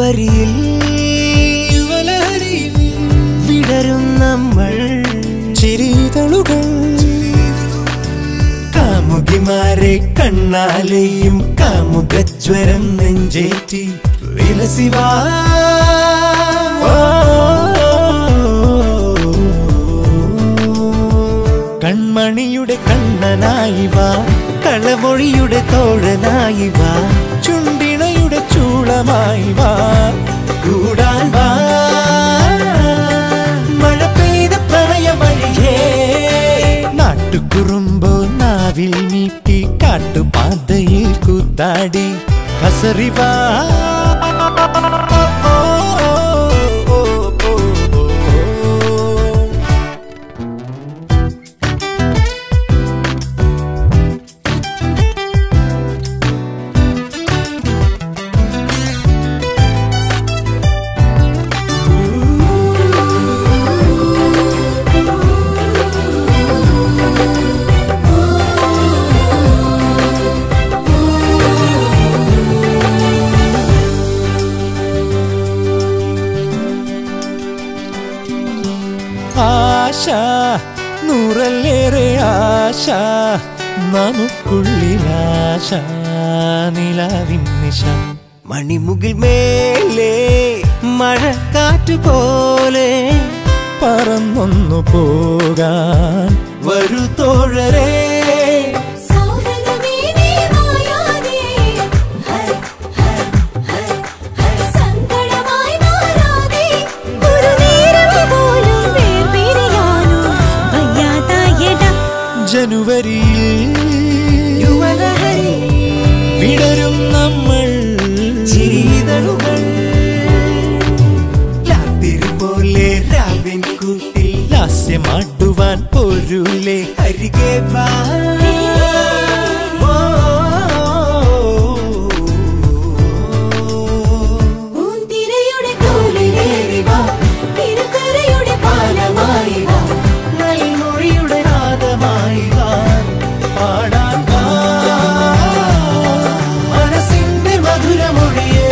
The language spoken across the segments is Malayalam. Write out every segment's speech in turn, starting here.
ജനുവരിയിൽ യുവലഹരിയിൽ വിടരും നമ്മൾ ചിരിതളുകൾ കാമുകിമാരെ കണ്ണാലെയും കാമുകജ്വരം നെഞ്ചേറ്റി വിലസിവാ കൺമണിയുടെ കണ്ണനായി വാ കളമൊഴിയുടെ തോഴനായി വാ ചുണ്ടിണയുടെ ചൂളമായി വാ കൂടാൻ വാ മഴ പെയ്ത പ്രണയ വഴിയേ നാട്ടുകുറുമ്പോ നാവിൽ നീട്ടി കാട്ടുപാതയിൽ കൂത്താടി കസറിവാ ആശ നൂറല്ലേറെ ആശ നമുക്കുള്ളിലാശ നിലാവിൻ നിശ മണിമുകിൽ മേലെ മഴക്കാറ്റ് പോലെ പറന്നൊന്നു പോകാൻ വരൂ തോഴരേ സൗഹൃദമേ നീ മായാതെ ഹർ ഹർ ഹർ ഹർ സങ്കടമായി മാറാതെ ഒരു നേരം പോലും വേർപിരിയാനോ വയ്യാതായട ജനുവരിയിൽ യുവലഹരി വിടരും നമ്മൾ ചിരിതളുകൾ രാത്രി പോലെ രാവിൻ കൂട്ടിൽ ലാസ്യമാട്ടുവാൻ പോരൂലേ അരികെ വാ പൂന്തിരയുടെ തോളിലേറി വാ തിരുക്കരയുടെ പാലമായി വാ നൽമൊഴിയുടെ നാദമായി വാ പാടാൻ വാ മനസ്സിന്റെ മധുരമൊഴിയേ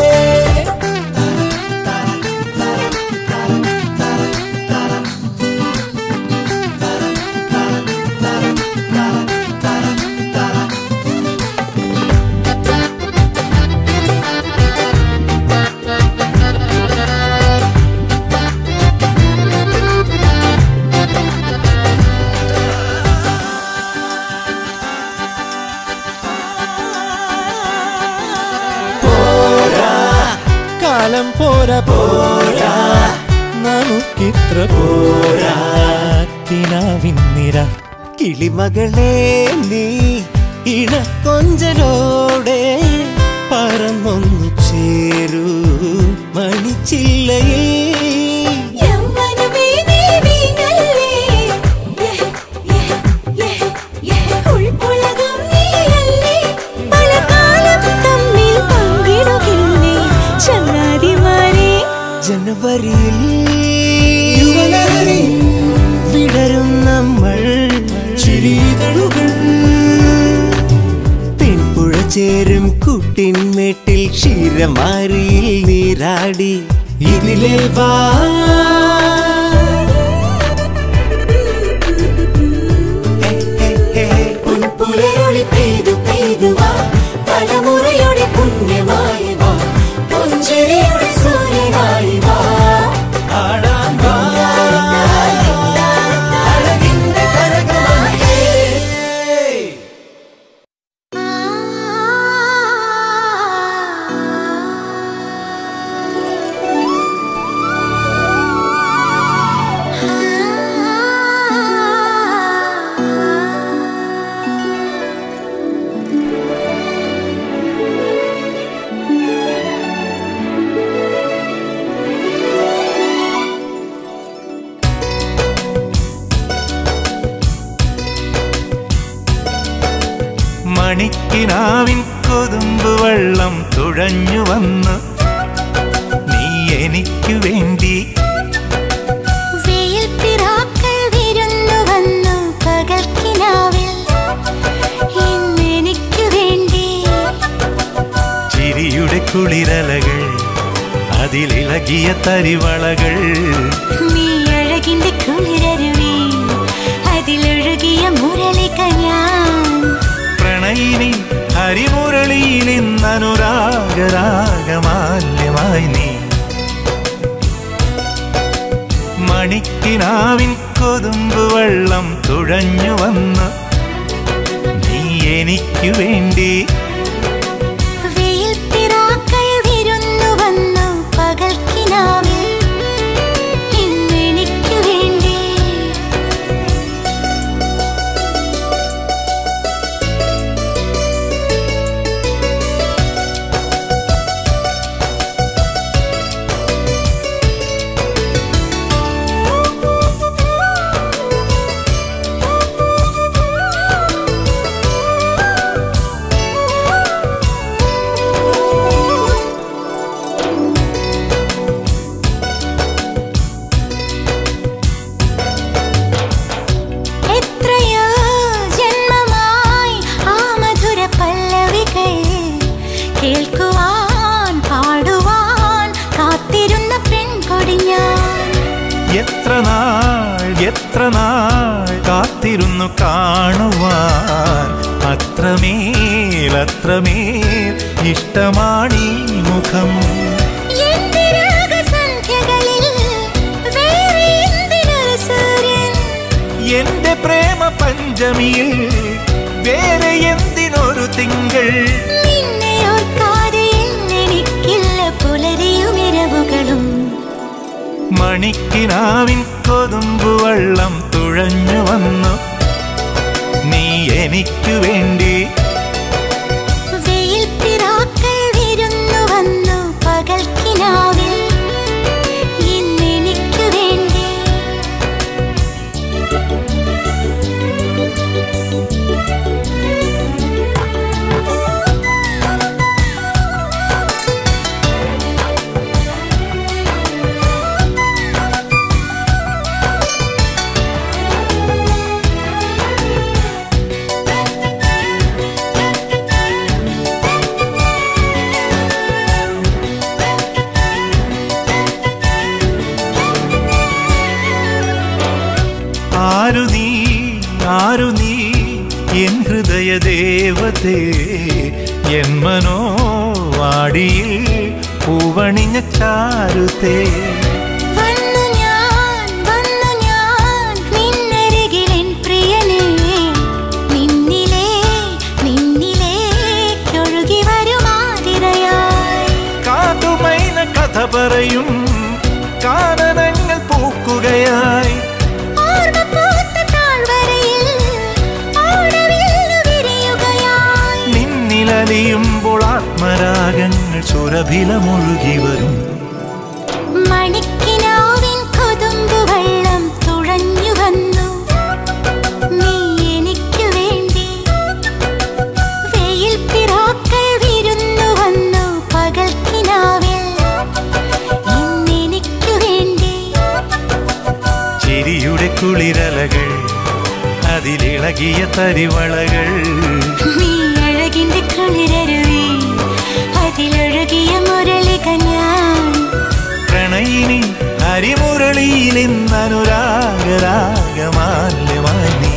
പോരാ കാലം പോരാ പോരാ നമുക്കിത്ര പോരാ കിനാവിന്നിര കിളിമകളെ നീ ഇണക്കൊഞ്ചലോടെ പറന്നൊന്നു ചേരൂ മണിച്ചില്ലയിൽ യൗവനമേ നീ വീണല്ലേ യഹ് യഹ് യഹ് യഹ് ഉൾപ്പുളകം നീയല്ലേ പല കാലം തമ്മിൽ പങ്കിടുകില്ലേ ചങ്ങാതിമാരെ ജനുവരിയിൽ യുവലഹരി വിടരും നമ്മൾ ചിരിതളുകൾ തെൻപുഴ ചേരും കുട്ടിൻമേട്ടിൽ ക്ഷീരമാരിയിൽ നീരാടി ഇതിലേ വാ ഹേ, ഹേ, ഹേ. പുൽപ്പുലരൊളി പെയ്തു പെയ്തു വാ തലമുറയുടെ പുണ്യമായി വാ പുഞ്ചിരിയുടെ സൂര്യനായി വാ ആടാൻ വാ അഴകിന്റെ കരകമണിയേ മണിക്കിനാവിൻ കൊതുമ്പ് വെള്ളം തുഴഞ്ഞു വന്ന് നീ എനിക്കു വേണ്ടി വെയിൽ പിറാക്കൾ വിരുന്നു വന്നു പകൽക്കിനാവിൽ ഇന്നെനിക്കു വേണ്ടി ചിരിയുടെ കുളിരലകൾ അതിലിളകിയ തരിവളകൾ നീ അഴകിന്റെ കുളിരരുവി അതിലൊഴുകിയ മുരളിക ഞാൻ പ്രണയിനി ഹരിമുരളിയിൽ ഇന്നനുരാഗരാഗമാല്യമായി നീ മണിക്കിനാവിൻ കൊതുമ്പ് വെള്ളം തുഴഞ്ഞു വന്ന് നീ എനിക്കു വേണ്ടി വെയിൽ പിറാക്കൾ വിരുന്നു വന്നു പകൽക്കിനാവിൽ ഇന്നെനിക്കു വേണ്ടി എത്രയോ ജന്മമായി ആ മധുര പല്ലവികൾ കേൾക്കുവാൻ പാടുവാൻ കാത്തിരുന്ന പെൺകൊടി ഞാൻ എത്ര നാൾ എത്ര നാൾ കാത്തിരുന്നു കാണുവാൻ അത്രമേൽ അത്രമേൽ ഇഷ്ടമാണീ മുഖം എന്റെ രാഗസന്ധ്യകളിൽ വേറെ എന്തിനൊരു സൂര്യൻ എന്റെ പ്രേമ പഞ്ചമിയിൽ വേറെ എന്തിനൊരു തിങ്കൾ നിന്നെ ഓർക്കാതെ എനിക്കില്ല പുലരിയും ഇരവുകളും മണിക്കിനാവിൻ കൊതുമ്പ് വെള്ളം തുഴഞ്ഞു വന്നു നീ എനിക്കു വേണ്ടി വെയിൽ പിറാക്കൾ വിരുന്നു വന്നു പകൽക്കിനാവിൽ ഇന്നെനിക്കു വേണ്ടി ആരു നീ ആരു നീ എൻ ഹൃദയ ദേവതേ എൻ മനോവാടിയിൽ പൂവണിഞ്ഞ ചാരുതേ വന്നു ഞാൻ വന്നു ഞാൻ നിന്നരികിലെൻ പ്രിയനേ നിന്നിലേ നിന്നിലേക്കൊഴുകി വരുമാതിരയായി കാതുമൈന കഥ പറയും കാനനങ്ങൾ പൂക്കുകയായി ഓർമ്മ പൂത്ത താഴ്വരയിൽ ഓടവില്ലു വിരിയുകയായി നിന്നിലലിയുമ്പോൾ ആത്മരാഗങ്ങൾ സുരഭിലമൊഴുകി വരും മണിക്കിനാവിൻ കൊതുമ്പ് വെള്ളം തുഴഞ്ഞു വന്നു നീ എനിക്കു വേണ്ടി വെയിൽ പിറാക്കൾ വിരുന്നു വന്നു പകൽക്കിനാവിൽ ഇന്നെനിക്കു വേണ്ടി ചിരിയുടെ കുളിരലകൾ അതിലിളകിയ തരിവളകൾ നീ അഴകിന്റെ കുളിരരുവി അതിലൊഴുകിയ മുരളിക ഞാൻ പ്രണയിനി ഹരിമുരളിയിൽ ഇന്നനുരാഗരാഗമാല്യമായി നീ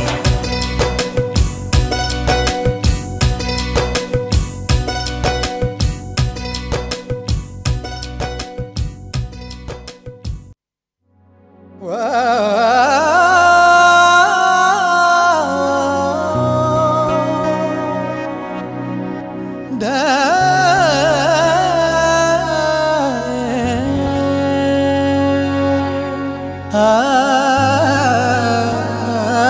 ആ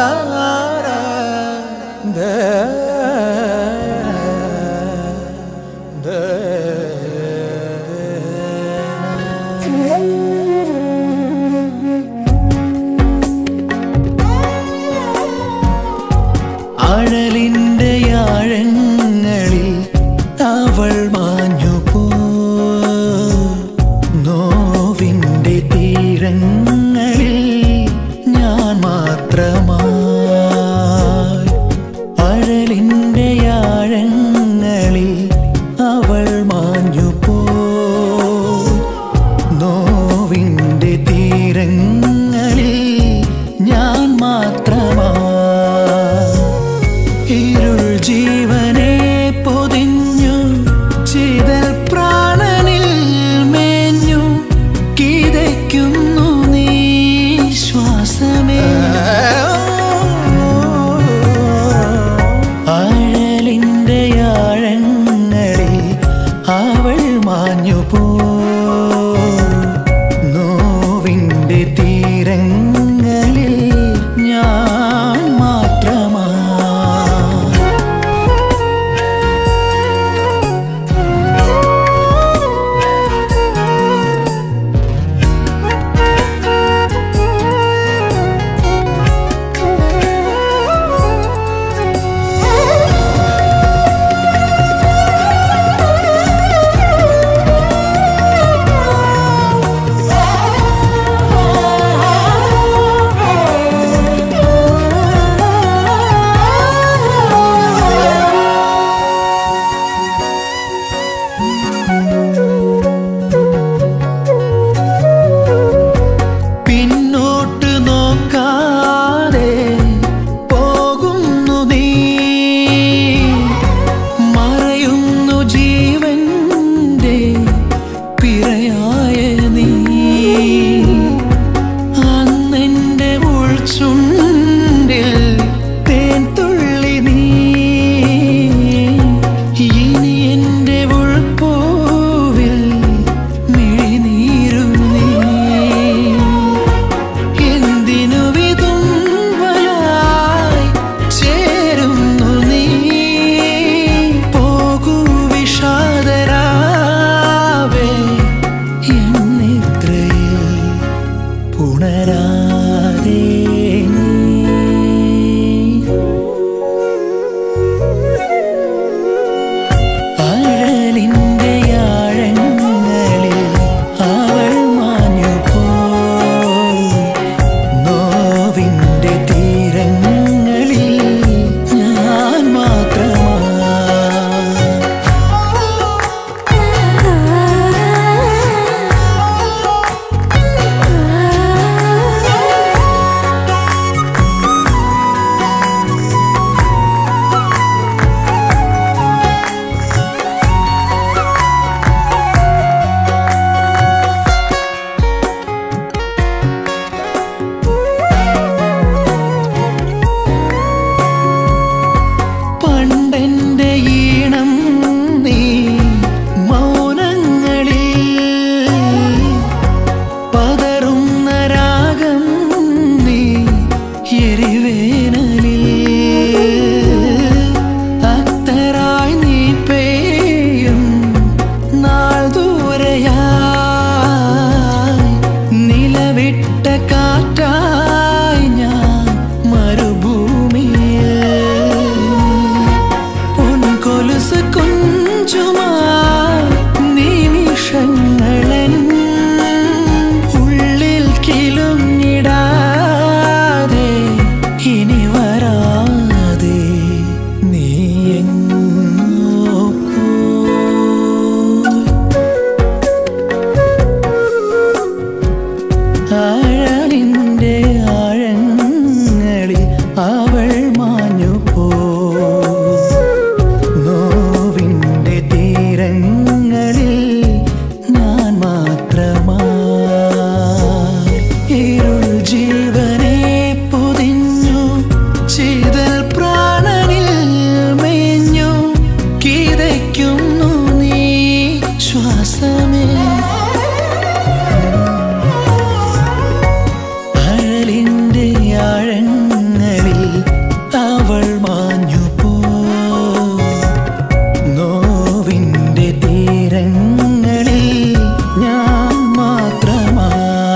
ആഴലിൻ്റെ ആഴങ്ങളിൽ അവൾ മാഞ്ഞു പോ നോവിൻ്റെ തീരങ്ങളിൽ ഞാൻ മാത്രമാ പിന്നോട്ട് നോക്കാതെ പോകുന്നു നീ മറയുന്നു ജീവന്റെ പിറയായ നീ അന്നെന്റെ ഉൾച്ചുണ്ടിൽ തേൻ തുള്ളി നീ ഇനി എന്റെ ഉൾപ്പൂവിൽ മിഴിനീരും നീ എന്തിനു വിതുമ്പലായി ചേരുന്നു നീ പോകൂ വിഷാദരാവേ എന്നിത്രയിൽ പുണരാതെ നീ ആഴലിൻ്റെ ആഴങ്ങളിൽ അവൾ മാഞ്ഞു പോയി നോവിൻ്റെ തീരങ്ങളിൽ ഞാൻ മാത്രമാ പണ്ടെന്റെ ഈണം നീ മൗനങ്ങളിൽ പതറുന്ന രാഗം നീ എരിവേനലിൽ അത്തരായി നീ പെയ്യും നാൾ ദൂരയായി നിലവിട്ട കാറ്റായി ഞാൻ മരുഭൂമിയിൽ പൊൻകൊലുസ് കുഞ്ചുമായി നിമിഷങ്ങളൻ ഉള്ളിൽ കിലുങ്ങിടാതെ ഇനി വരാതെ നീ എങ്ങോ പോയി ആഴലിൻ്റെ ആഴങ്ങളിൽ അവൾ മാഞ്ഞു പോ നോവിൻ്റെ തീരങ്ങളിൽ ഞാൻ മാത്രമാ ഇരുൾ ജീവനെ പൊതിഞ്ഞു ചിതൽ പ്രാണനിൽ മേഞ്ഞു കിതയ്ക്കുന്നു നീ ശ്വാസമേ അഴലിൻ്റെ ആഴങ്ങളിൽ അവൾ മാഞ്ഞു പോ നോവിൻ്റെ തീരങ്ങളിൽ ഞാൻ മാത്രമാ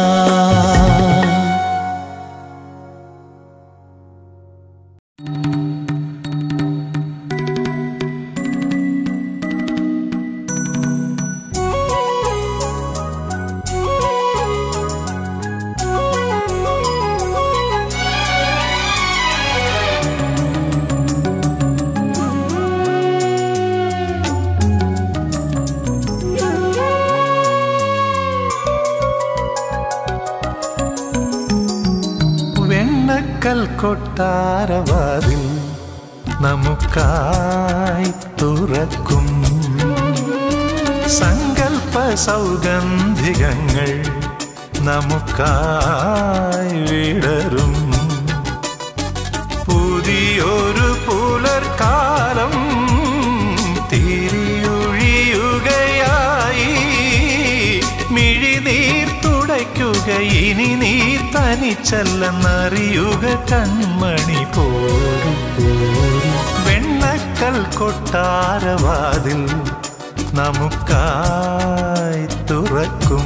വെണ്ണക്കൽ കൊട്ടാരവാതിൽ നമുക്കായി തുറക്കും സങ്കൽപ്പ സൗഗന്ധികങ്ങൾ നമുക്കായി വിടരും പുതിയൊരു പുലർക്കാലം തിരിയൊഴിയുകയായി മിഴിനീർ തുടയ്ക്കുക ഇനി നീ തനിച്ചല്ലെന്നറിയുക കൺമണി പോരും വെണ്ണക്കൽ കൊട്ടാരവാതിൽ നമുക്കായി തുറക്കും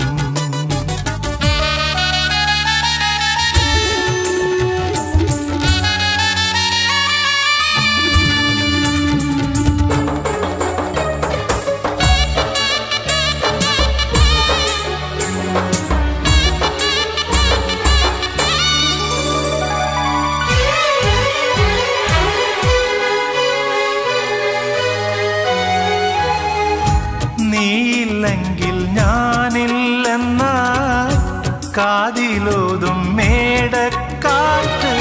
നീയില്ലെങ്കിൽ ഞാനില്ലെന്ന കാതിലോതും മേടക്കാറ്റ്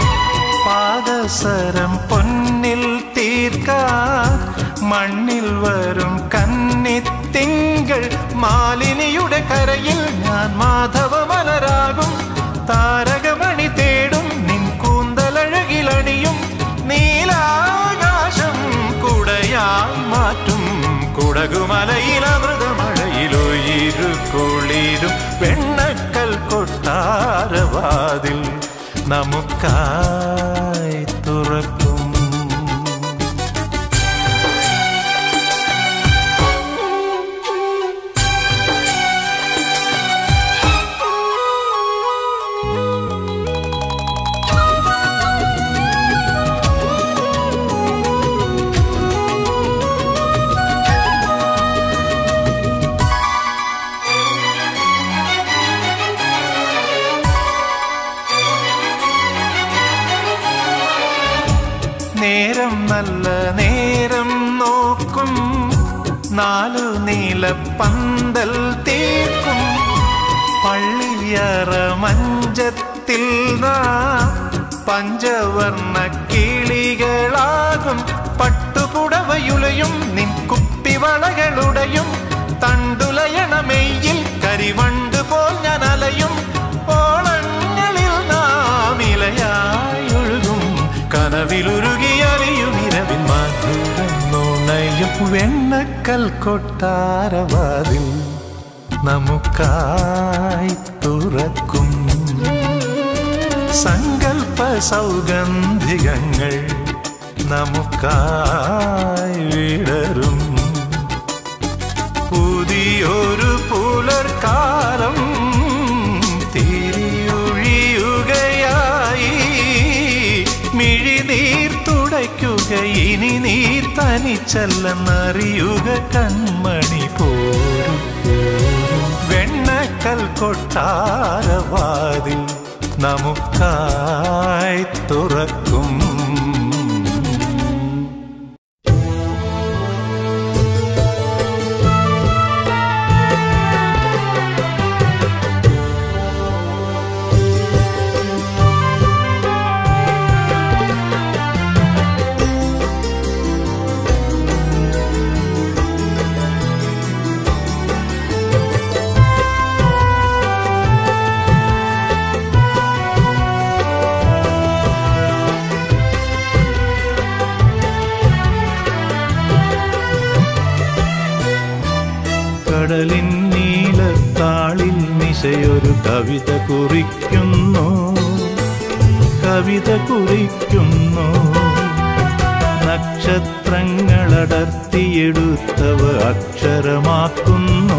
പാദസരം പൊന്നിൽ തീർക്ക മണ്ണിൽ വരും കന്നിത്തിങ്കൾ മാലിനിയുടെ കരയിൽ ഞാൻ മാധവമലരാകും താരകമണി തേടും നിൻ കൂന്തലഴകിലണിയും നീലാകാശം കുടയായി മാറ്റും കുടകുമലയിലമൃതമഴയിലൊയിരു കുളിരും വെണ്ണക്കൽ കൊട്ടാരവാതിൽ നമുക്കായി തുറക്കും നേരം നല്ല നേരം നോക്കും നാലു നീല പന്തൽ തീർക്കും പള്ളിയറ മഞ്ചത്തിൽ നാ പഞ്ചവർണ്ണ കിളികളാകും പട്ടുപുടവയുലയും നിൻ കുപ്പിവളകളുടെയും തണ്ടുലയണമെയിൽ കരിവണ്ട് പോൽ ഞാൻ അലയും ഓളങ്ങളിൽ നാം ഇലയായി ഒഴുകും കനവിലുരുകിയറിയും ഇരവിൻ മാധുരം നുണയും വെണ്ണക്കൽ കൊട്ടാരവാതിൽ നമുക്കായി തുറക്കും സങ്കൽപ്പ സൗഗന്ധികങ്ങൾ നമുക്കായി വിടരും പുതിയൊരു പുലർക്കാലം തിരിയൊഴിയുകയായി മിഴിനീർ തുടയ്ക്കുക ഇനി നീ തനിച്ചല്ലെന്നറിയുക കൺമണി പോരും വെണ്ണക്കൽ കൊട്ടാരവാതിൽ നമുക്കായി തുറക്കും കടലിൻ നീലത്താളിൽ നിശയൊരു കവിത കുറിക്കുന്നു കവിത കുറിക്കുന്നു നക്ഷത്രങ്ങളടർത്തിയെടുത്തവ അക്ഷരമാക്കുന്നു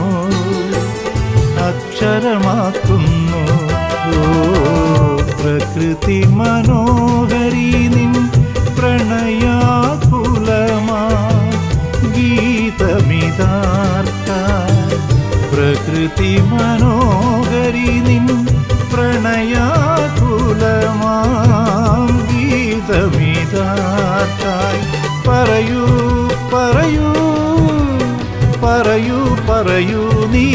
അക്ഷരമാക്കുന്നു ഓ പ്രകൃതി മനോഹരി നിൻ പ്രണയാകുലമാ ഗീതമിതാർക്ക പ്രകൃതി മനോഹരി നിൻ പ്രണയാകുലമാം ഗീതമിതാർക്കായി പറയൂ പറയൂ പറയൂ പറയൂ നീ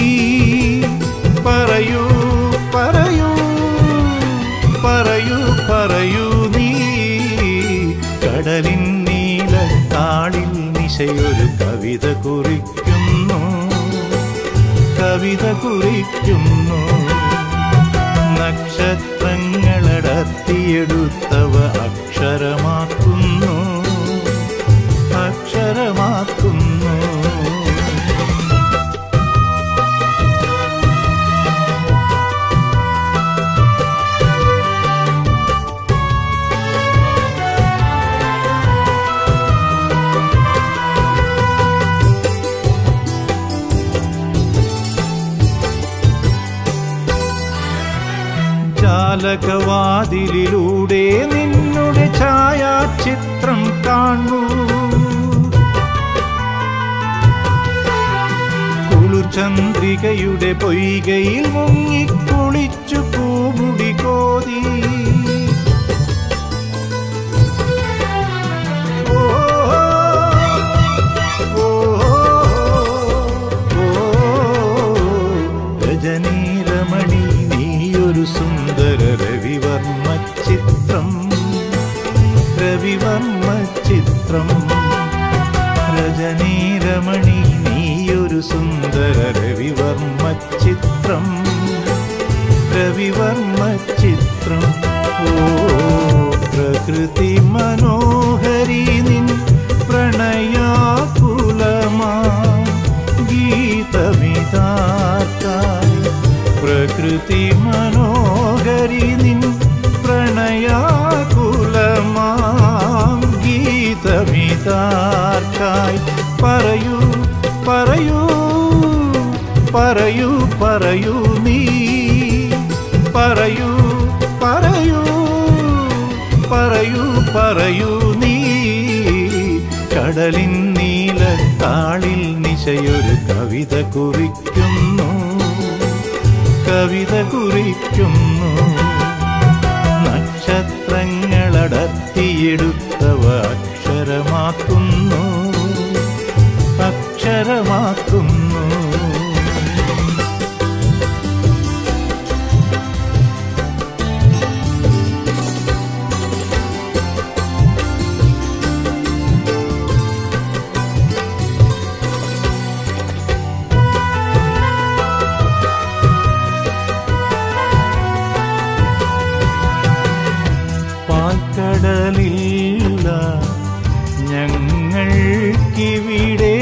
പറയൂ പറയൂ പറയൂ പറയൂ നീ കടലിൻ നീല താളിൽ നിശയൊരു കവിത കുറിക്കുന്നു കവിത കുറിക്കുന്നു നക്ഷത്രങ്ങളട അടർത്തിയെടുത്തവ അക്ഷരമാക്കുന്നു അക്ഷരമാക്കുന്നു ജാലകവാതിലിലൂടെ നിന്നുടെ ഛായാചിത്രം കാണൂ കുളിർചന്ദ്രികയുടെ പൊയ്കയിൽ മുങ്ങിക്കുളിച്ചു പൂമുടി കോതി ഓ, ഓ, ഓ, രജനീരമണി നീയൊരു സുന്ദര രവിവർമ്മ ചിത്രം രവിവർമ്മ ചിത്രം രജനീരമണി നീയൊരു സുന്ദര രവിവർമ്മ ചിത്രം രവിവർമ്മ ചിത്രം ഓ പ്രകൃതി മനോഹരി നിൻ പ്രണയാകുലമാ ഗീതമിതാർക്കായി പ്രകൃതി മനോഹരി നിൻ പ്രണയാകുലമാ ഗീതമിതാർക്കായി പറയൂ പറയൂ പറയൂ പറയൂ നീ പറയൂ പറയൂ പറയൂ പറയൂ നീ കടലിൻ നീല താളിൽ നിശയൊരു കവിത കുറിക്കുന്നു കവിത കുറിക്കുന്നു നക്ഷത്രങ്ങളടർത്തിയെടുത്തവ അക്ഷരമാക്കുന്നു അക്ഷരമാക്കുന്നു പാൽക്കടലില്ല ഞങ്ങൾക്കിവിടെ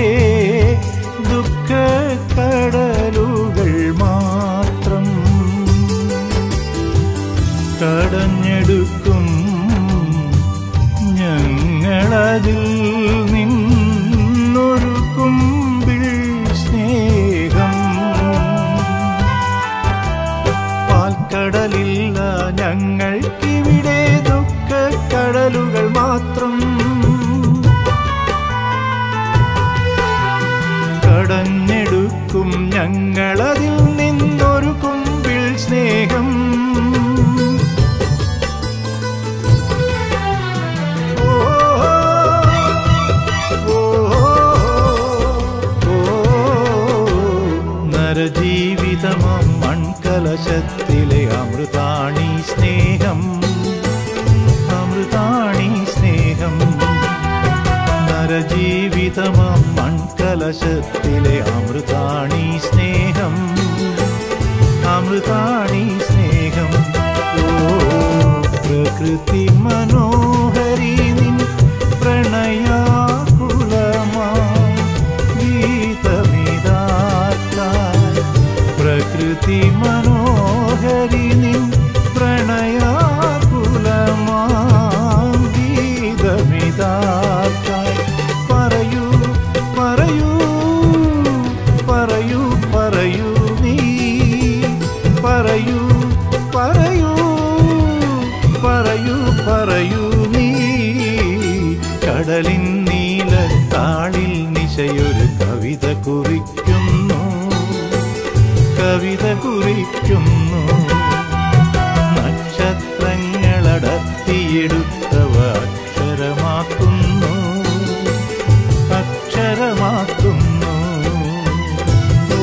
ദുഃഖക്കടലുകൾ മാത്രം കടഞ്ഞെടുക്കും ഞങ്ങളതിൽ നിന്നൊരു കുമ്പിൾ സ്നേഹം പാൽക്കടലില്ല ഞങ്ങൾക്കിവിടെ ദുഃഖക്കടലുകൾ മാത്രം കടഞ്ഞെടുക്കും ഞങ്ങളതിൽ നിന്നൊരു കുമ്പിൾ സ്നേഹം ഓ, ഓ, ഓ, നരജീവിതമാം മൺകലശത്തിലെ അമൃതാണി സ്നേഹം അമൃതാണി സ്നേഹം നരജീവിതമാം മൺകലശത്തിലെ അമൃതാണി സ്നേഹം അമൃതാണി സ്നേഹം ഓ പ്രകൃതി മനോഹരി നിൻ പ്രണയാകുലമാ ഗീതമിതാക്കായി പ്രകൃതി മനോഹരി നിൻ പ്രണയാകുലമാ ഗീതമിതാക്കായി പറയൂ പറയൂ പറയൂ പറയൂ നീ പറയൂ പറയൂ പറയൂ പറയൂ നീ കടലിൻ നീല താളിൽ നിശയൊരു കവിത കുറിക്കുന്നു കവിത കുറിക്കുന്നു നക്ഷത്രങ്ങളടർത്തിയെടുത്തവ അക്ഷരമാക്കുന്നു അക്ഷരമാക്കുന്നു ഓ,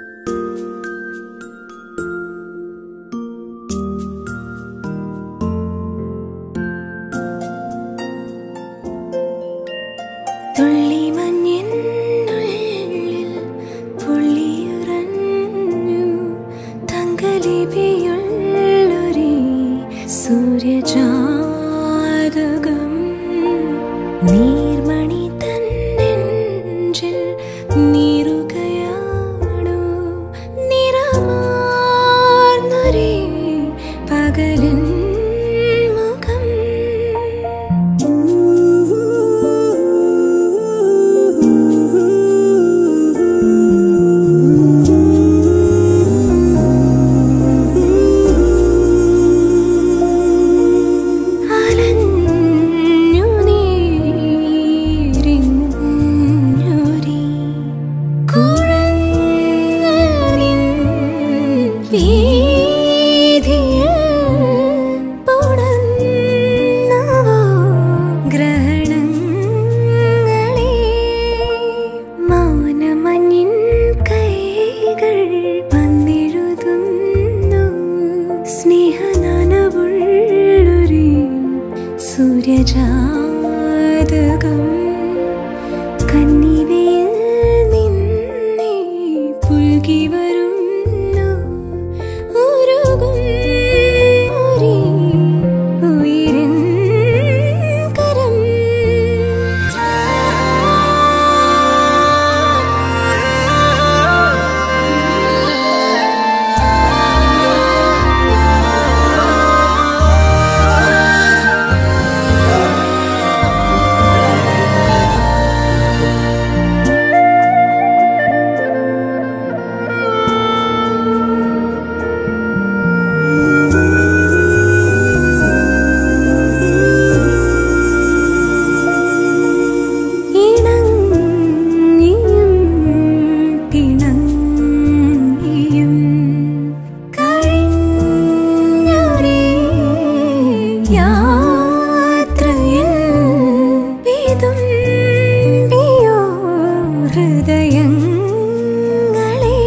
ും സൂര്യജാതകം നീർമണി തന്നെഞ്ചിൽ നീറുകയാണോ നിറമാർന്നൊരേ പകലിൻ മുഖം അലഞ്ഞു നീരിഞ്ഞൊരി കുഴഞ്ഞനിൻ വീഥിയിൽ പുണർന്നവോ ഗ്രഹണങ്ങളെ മൗനമഞ്ഞിൻ കൈകൾ വന്നെഴുതുന്നു സ്നേഹനനവുള്ളൊരു സൂര്യജാതകം കന്നിവയിൽ നിന്നേ പുൽകി വരുന്നു ഉരുകും ഒരേ ഉയരൻ കരം ഇണങ്ങിയും പിണങ്ങിയും കഴിഞ്ഞൊരേ യാത്രയിൽ വിതുമ്പിയോ ഹൃദയങ്ങളെ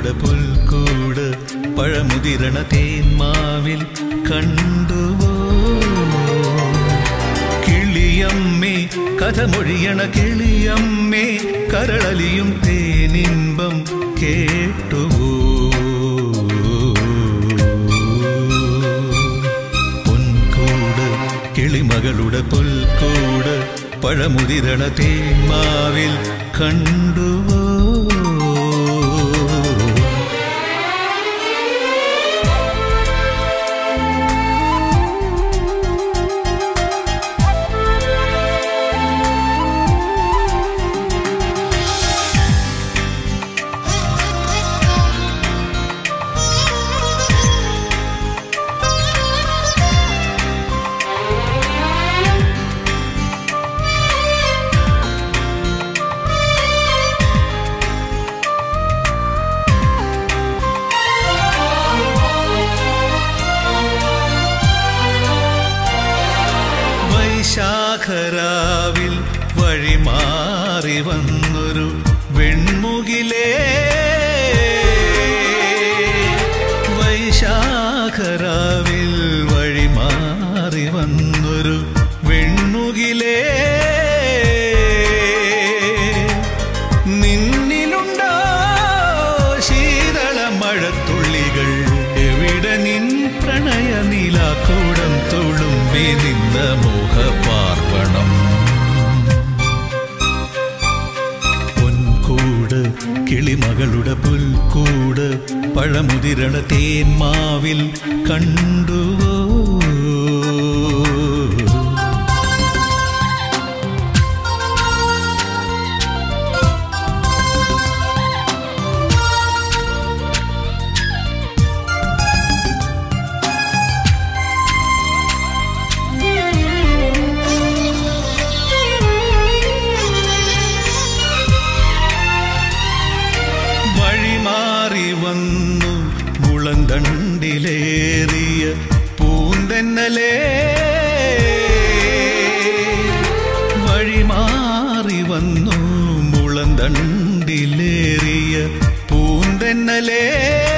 കിളിമകളുടെ പുൽക്കൂട് പഴമുതിരണ തേന്മാവിൽ കണ്ടുവോ കിളിയമ്മേ കഥമൊഴിയണ കിളിയമ്മേ കരളലിയും തേനിമ്പം കേട്ടുവോ പൊൻകൂട് കിളിമകളുടെ പുൽക്കൂട് പഴമുതിരണ തേന്മാവിൽ കണ്ടുവോ വൈശാഖരാവിൽ വഴിമാറി വന്നൊരു വെൺമുകിലേ വൈശാഖരാവിൽ വഴിമാറി വന്നൊരു വെൺമുകിലേ നിന്നിലുണ്ടോ ശീതള മഴത്തുള്ളികൾ എവിടെ നിൻ പ്രണയ നീലാക്കൂടം തുളുമ്പി നിന്ന മോഹപാർവണം പൊൻകൂട് കിളിമകളുടെ പുൽക്കൂട് പഴമുതിരണ തേന്മാവിൽ കണ്ടുവോ വഴിമാറി വന്നു മുളന്തണ്ടിലേറിയ പൂന്തെന്നലേ വഴിമാറി വന്നു മുളന്തണ്ടിലേറിയ പൂന്തെന്നലേ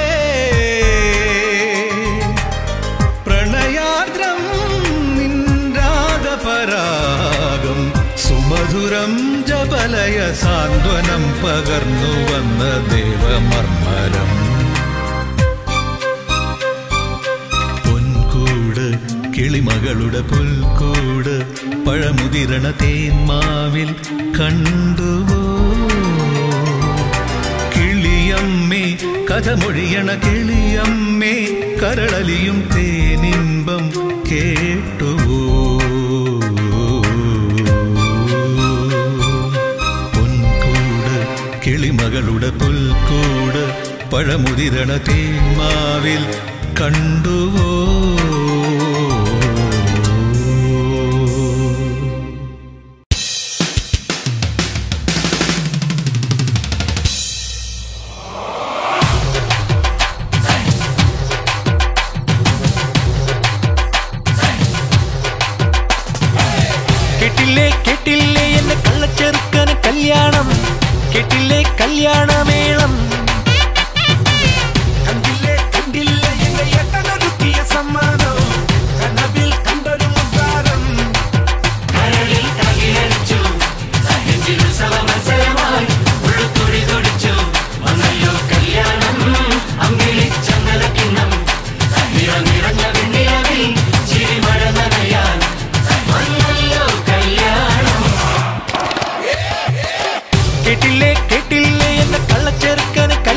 പ്രണയാർദ്രം നിൻരാഗപരാഗം സുമധുരം ജപലയ സാന്ത്വനം പകർന്നു വന്ന ദേവമർമ്മരം പൊൻകൂട് കിളിമകളുടെ പുൽക്കൂട് പഴമുതിരണ തേന്മാവിൽ കണ്ടുവോ കിളിയമ്മേ കഥമൊഴിയണ കിളിയമ്മേ കരളലിയും തേനിമ്പം കേട്ടുവോ പൊൻകൂട് കിളിമകളുടെ പുൽക്കൂട് പഴമുതിരണ തേന്മാവിൽ കണ്ടുവോ കേട്ടില്ലേ കേട്ടില്ലേ എന്നെ കള്ളച്ചെറുക്കന് കല്യാണം കേട്ടില്ലേ കല്യാണമേളം കണ്ടില്ലേ കണ്ടില്ലേ എന്റെ ഏട്ടനൊരുക്കിയ സമ്മാനം കനവിൽ കണ്ടൊരു മുദ്രാരം കരളിൽ കകിലടിച്ചു നെഞ്ചിൽ ഉത്സവമത്സരമായി ഉള്ളുത്തൊടി തൊടിച്ചു വന്നല്ലോ കല്യാണം അമ്പിളിച്ചങ്ങല കിണ്ണം നിറം നിറഞ്ഞ വെണ്ണിലവിൽ ചിരിമഴ നനയാൻ വന്നല്ലോ കല്യാണം കേട്ടില്ലേ കേട്ടില്ലേ എന്ന കള്ളച്ചെറുക്കന് കല്യാണം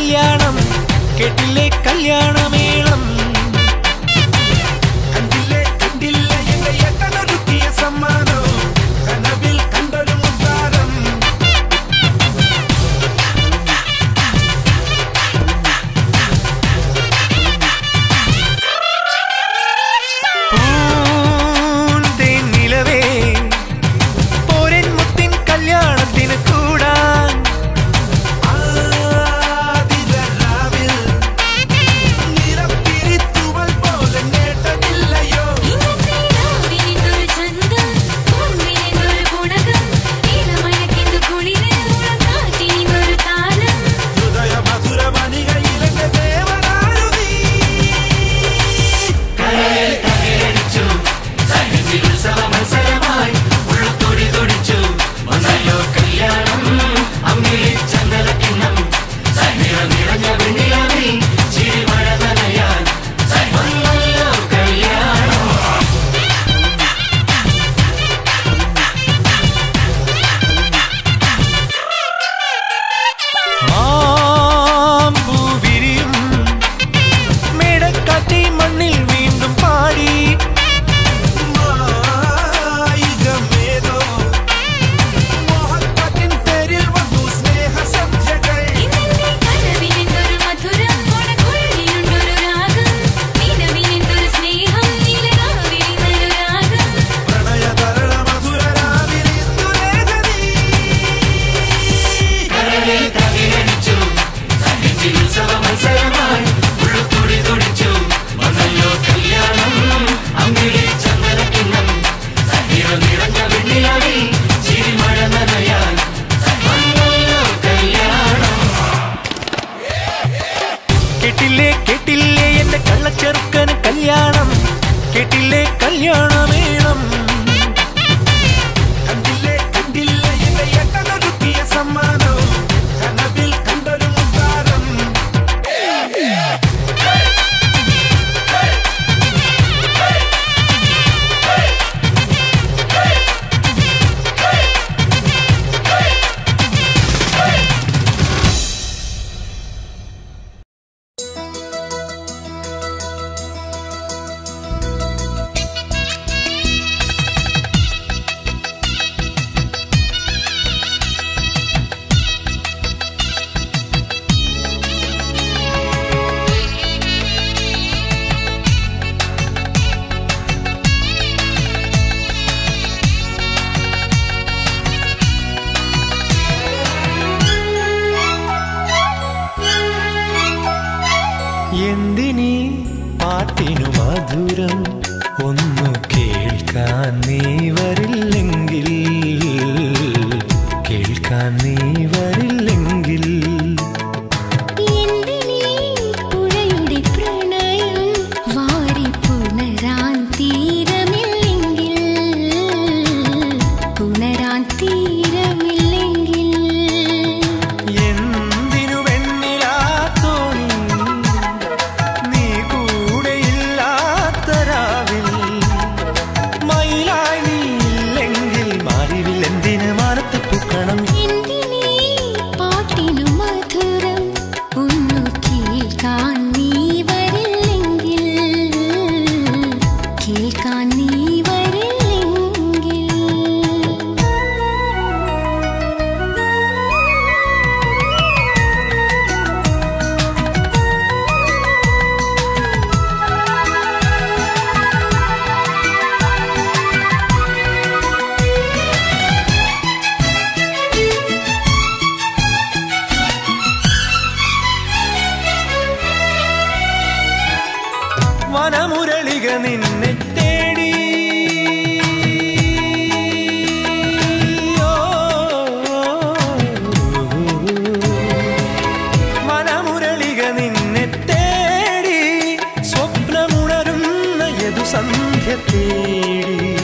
തേടി